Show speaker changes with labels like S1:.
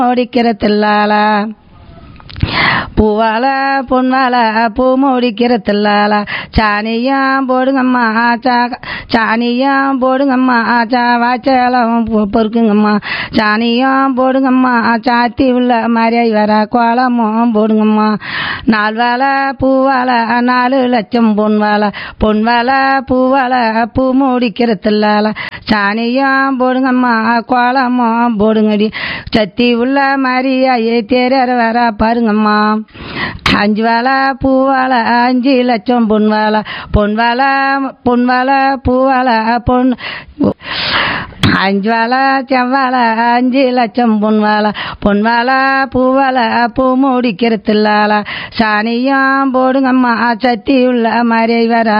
S1: முடிக்கிற தில்லால பூவால பொன்வால பூ முடிக்கிற தில்லால சாணியம் போடுங்கம்மா சா சாணியம் போடுங்கம்மா சா வாய்ச்சலம் பொறுக்குங்கம்மா சாணியம் போடுங்கம்மா சாத்தி உள்ள மாதிரி வர கோலமும் போடுங்கம்மா நாலு வேலை பூவால நாலு லட்சம் பொன் வேலை பொன் வேலை பூவால பூ முடிக்கிற தில்லால சாணியம் போடுங்கம்மா கோலமும் போடுங்கடி சத்தி உள்ள மாதிரியாயே தேர வர பாருங்கம்மா அஞ்சு வேலை பூவால அஞ்சு லட்சம் பொன் வேலை பொன் வேலை பொன் வேலை பூவால பொன் அஞ்சு வேலை செவ்வாழை அஞ்சு லட்சம் பொன் வேலை பொன் வேலை பூவால பூ முடிக்கிறதில்லால சாணியம் போடுங்கம்மா சத்தி உள்ள மாதிரி வர